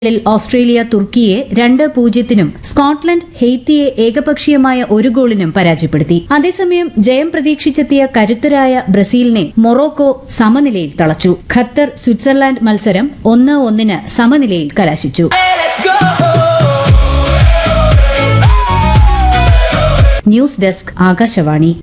ിൽ ഓസ്ട്രേലിയ തുർക്കിയെ രണ്ട് പൂജ്യത്തിനും സ്കോട്ട്ലൻഡ് ഹെയ്ത്തിയെ ഏകപക്ഷീയമായ ഒരു ഗോളിനും പരാജയപ്പെടുത്തി അതേസമയം ജയം പ്രതീക്ഷിച്ചെത്തിയ കരുത്തരായ ബ്രസീലിനെ മൊറോക്കോ സമനിലയിൽ തളച്ചു ഖത്തർ സ്വിറ്റ്സർലാൻഡ് മത്സരം ഒന്ന് ഒന്നിന് സമനിലയിൽ കലാശിച്ചു ന്യൂസ് ഡെസ്ക് ആകാശവാണി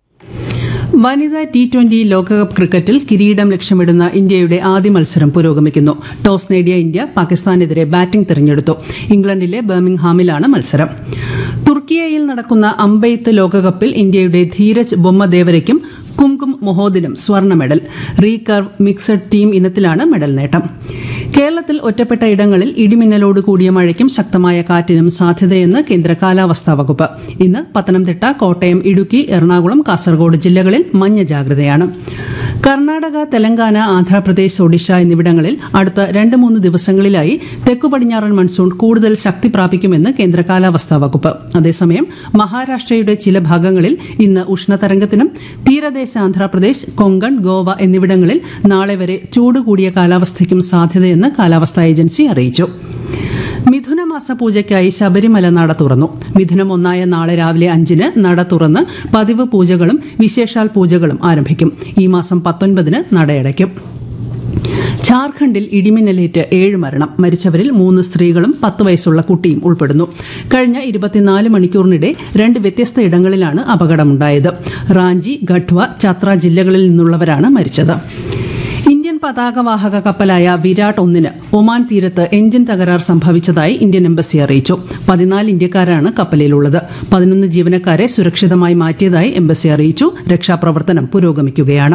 വനിതാ ടി ട്വന്റി ലോകകപ്പ് ക്രിക്കറ്റിൽ കിരീടം ലക്ഷ്യമിടുന്ന ഇന്ത്യയുടെ ആദ്യ മത്സരം പുരോഗമിക്കുന്നു ടോസ് നേടിയ ഇന്ത്യ പാകിസ്ഥാനെതിരെ ബാറ്റിംഗ് തെരഞ്ഞെടുത്തു ഇംഗ്ലണ്ടിലെ ബർമിംഗ്ഹാമിലാണ് മത്സരം തുർക്കിയയിൽ നടക്കുന്ന അമ്പെയ്ത്ത് ലോകകപ്പിൽ ഇന്ത്യയുടെ ധീരജ് ബൊമ്മദേവരയ്ക്കും കുംകും മൊഹോദിനും സ്വർണ്ണ മെഡൽ റീകർവ് മിക്സഡ് ടീം ഇനത്തിലാണ് മെഡൽ നേട്ടം കേരളത്തിൽ ഒറ്റപ്പെട്ട ഇടങ്ങളിൽ ഇടിമിന്നലോട് കൂടിയ മഴയ്ക്കും ശക്തമായ കാറ്റിനും സാധ്യതയെന്ന് കേന്ദ്ര കാലാവസ്ഥാ വകുപ്പ് ഇന്ന് പത്തനംതിട്ട കോട്ടയം ഇടുക്കി എറണാകുളം കാസർഗോഡ് ജില്ലകളിൽ മഞ്ഞ ജാഗ്രതയാണ് കർണാടക തെലങ്കാന ആന്ധ്രാപ്രദേശ് ഒഡീഷ എന്നിവിടങ്ങളിൽ അടുത്ത രണ്ട് മൂന്ന് ദിവസങ്ങളിലായി തെക്കു പടിഞ്ഞാറൻ മൺസൂൺ കൂടുതൽ ശക്തി പ്രാപിക്കുമെന്ന് കേന്ദ്ര കാലാവസ്ഥാ വകുപ്പ് അതേസമയം മഹാരാഷ്ട്രയുടെ ചില ഭാഗങ്ങളിൽ ഇന്ന് ഉഷ്ണതരംഗത്തിനും തീരദേശ ആന്ധ്രാപ്രദേശ് കൊങ്കൺ ഗോവ എന്നിവിടങ്ങളിൽ നാളെ വരെ ചൂട് കൂടിയ കാലാവസ്ഥയ്ക്കും സാധ്യതയെന്ന് കാലാവസ്ഥാ ഏജൻസി അറിയിച്ചു മിഥുനമാസ പൂജയ്ക്കായി ശബരിമല നട തുറന്നു മിഥുനം ഒന്നായ നാളെ രാവിലെ അഞ്ചിന് നട തുറന്ന് പതിവ് പൂജകളും വിശേഷാൽ പൂജകളും ആരംഭിക്കും ഈ മാസം പത്തൊൻപതിന് നടയടയ്ക്കും ഝാർഖണ്ഡിൽ ഇടിമിന്നലേറ്റ് ഏഴ് മരണം മരിച്ചവരിൽ മൂന്ന് സ്ത്രീകളും പത്ത് വയസ്സുള്ള കുട്ടിയും ഉൾപ്പെടുന്നു കഴിഞ്ഞ ഇരുപത്തിനാല് മണിക്കൂറിനിടെ രണ്ട് വ്യത്യസ്ത ഇടങ്ങളിലാണ് അപകടമുണ്ടായത് റാഞ്ചി ഗഡ്വ ചത്ര ജില്ലകളിൽ നിന്നുള്ളവരാണ് മരിച്ചത് ഇന്ത്യൻ പതാകവാഹക കപ്പലായ വിരാട് ഒന്നിന് ഒമാൻ തീരത്ത് എഞ്ചിൻ തകരാർ സംഭവിച്ചതായി ഇന്ത്യൻ എംബസി അറിയിച്ചു പതിനാല് ഇന്ത്യക്കാരാണ് കപ്പലിലുള്ളത് പതിനൊന്ന് ജീവനക്കാരെ സുരക്ഷിതമായി മാറ്റിയതായി എംബസി അറിയിച്ചു രക്ഷാപ്രവർത്തനം പുരോഗമിക്കുകയാണ്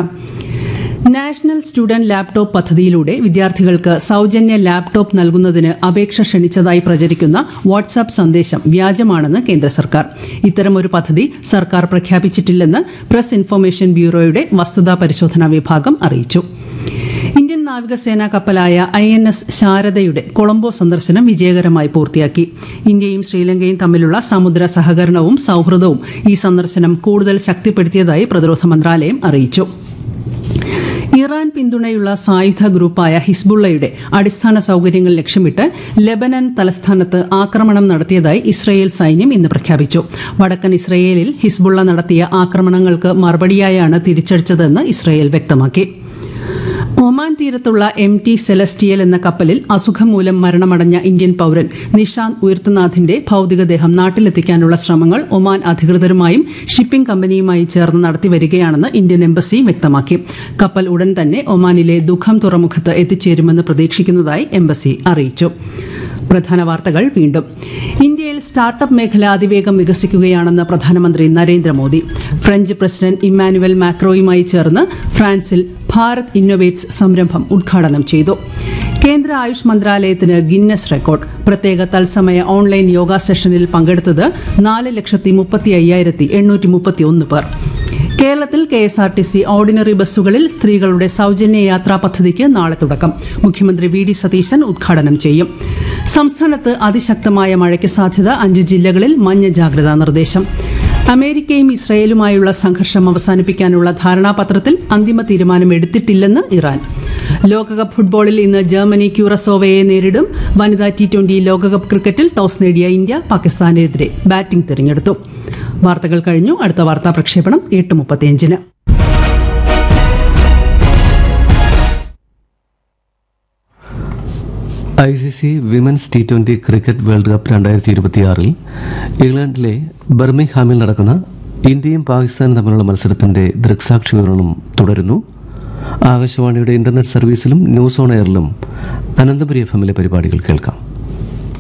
നാഷണൽ സ്റ്റുഡന്റ് ലാപ്ടോപ്പ് പദ്ധതിയിലൂടെ വിദ്യാർത്ഥികൾക്ക് സൌജന്യ ലാപ്ടോപ്പ് നൽകുന്നതിന് അപേക്ഷ ക്ഷണിച്ചതായി പ്രചരിക്കുന്ന വാട്സാപ്പ് സന്ദേശം വ്യാജമാണെന്ന് കേന്ദ്ര സർക്കാർ ഇത്തരമൊരു പദ്ധതി സർക്കാർ പ്രഖ്യാപിച്ചിട്ടില്ലെന്ന് പ്രസ് ഇൻഫർമേഷൻ ബ്യൂറോയുടെ വസ്തുതാ പരിശോധനാ വിഭാഗം അറിയിച്ചു ഇന്ത്യൻ നാവികസേനാ കപ്പലായ ഐ എൻ എസ് ശാരദയുടെ കൊളംബോ സന്ദർശനം വിജയകരമായി പൂർത്തിയാക്കി ഇന്ത്യയും ശ്രീലങ്കയും തമ്മിലുള്ള സമുദ്ര സഹകരണവും സൌഹൃദവും ഈ സന്ദർശനം കൂടുതൽ ശക്തിപ്പെടുത്തിയതായി പ്രതിരോധ മന്ത്രാലയം അറിയിച്ചു ഇറാൻ പിന്തുണയുള്ള സായുധ ഗ്രൂപ്പായ ഹിസ്ബുള്ളയുടെ അടിസ്ഥാന സൌകര്യങ്ങൾ ലക്ഷ്യമിട്ട് ലെബനൻ തലസ്ഥാനത്ത് ആക്രമണം നടത്തിയതായി ഇസ്രയേൽ സൈന്യം ഇന്ന് പ്രഖ്യാപിച്ചു വടക്കൻ ഇസ്രയേലിൽ ഹിസ്ബുള്ള നടത്തിയ ആക്രമണങ്ങൾക്ക് മറുപടിയായാണ് തിരിച്ചടിച്ചതെന്ന് ഇസ്രയേൽ വ്യക്തമാക്കി ഒമാൻ തീരത്തുള്ള എം ടി സെലസ്റ്റിയൽ എന്ന കപ്പലിൽ അസുഖം മൂലം മരണമടഞ്ഞ ഇന്ത്യൻ പൌരൻ നിഷാന്ത് ഉയർത്തനാഥിന്റെ ഭൌതികദേഹം നാട്ടിലെത്തിക്കാനുള്ള ശ്രമങ്ങൾ ഒമാൻ അധികൃതരുമായും ഷിപ്പിംഗ് കമ്പനിയുമായി ചേർന്ന് നടത്തിവരികയാണെന്ന് ഇന്ത്യൻ എംബസി വ്യക്തമാക്കി കപ്പൽ ഉടൻ തന്നെ ഒമാനിലെ ദുഃഖം തുറമുഖത്ത് എത്തിച്ചേരുമെന്ന് പ്രതീക്ഷിക്കുന്നതായി എംബസി അറിയിച്ചു പ്രധാന വാർത്തകൾ വീണ്ടും ഇന്ത്യയിൽ സ്റ്റാർട്ടപ്പ് മേഖല അതിവേഗം വികസിക്കുകയാണെന്ന് പ്രധാനമന്ത്രി നരേന്ദ്രമോദി ഫ്രഞ്ച് പ്രസിഡന്റ് ഇമ്മാനുവൽ മാക്രോയുമായി ചേർന്ന് ഫ്രാൻസിൽ ഭാരത് ഇന്നൊവേറ്റ്സ് സംരംഭം ഉദ്ഘാടനം ചെയ്തു കേന്ദ്ര ആയുഷ് മന്ത്രാലയത്തിന് ഗിന്നസ് റെക്കോർഡ് പ്രത്യേക തത്സമയ ഓൺലൈൻ യോഗ സെഷനിൽ പങ്കെടുത്തത് നാല് ലക്ഷത്തി മുപ്പത്തി അയ്യായിരത്തി എണ്ണൂറ്റി മുപ്പത്തി ഒന്ന് പേർ കേരളത്തിൽ K S R T C ordinary ബസ്സുകളിൽ സ്ത്രീകളുടെ സൌജന്യ യാത്രാ പദ്ധതിക്ക് നാളെ തുടക്കം മുഖ്യമന്ത്രി വി ഡി സതീശൻ ഉദ്ഘാടനം ചെയ്യും സംസ്ഥാനത്ത് അതിശക്തമായ മഴയ്ക്ക് സാധ്യത അഞ്ചു ജില്ലകളിൽ മഞ്ഞ ജാഗ്രതാ നിർദ്ദേശം അമേരിക്കയും ഇസ്രയേലുമായുള്ള സംഘർഷം അവസാനിപ്പിക്കാനുള്ള ധാരണാപത്രത്തിൽ അന്തിമ തീരുമാനം എടുത്തിട്ടില്ലെന്ന് ഇറാൻ ലോകകപ്പ് ഫുട്ബോളിൽ ഇന്ന് ജർമ്മനി ക്യൂറസോവയെ നേരിടും വനിതാ ടി ട്വന്റി ലോകകപ്പ് ക്രിക്കറ്റിൽ ടോസ് നേടിയ ഇന്ത്യ പാകിസ്ഥാനെതിരെ ബാറ്റിംഗ് തിരഞ്ഞെടുത്തു വാർത്തകൾ കഴിഞ്ഞു അടുത്ത വാർത്താ പ്രക്ഷേപണം എട്ട് മുപ്പത്തിയഞ്ചിന് I C C women's T twenty cricket world cup രണ്ടായിരത്തി ഇരുപത്തിയാറിൽ ഇംഗ്ലണ്ടിലെ ബർമിംഗ്ഹാമിൽ നടക്കുന്ന ഇന്ത്യയും പാകിസ്ഥാനും തമ്മിലുള്ള മത്സരത്തിന്റെ ദൃക്സാക്ഷി വിവരണം തുടരുന്നു ആകാശവാണിയുടെ ഇന്റർനെറ്റ് സർവീസിലും ന്യൂസ് ഓൺ എയറിലും അനന്തപുരി എഫ് എമ്മിലെ പരിപാടികൾ കേൾക്കാം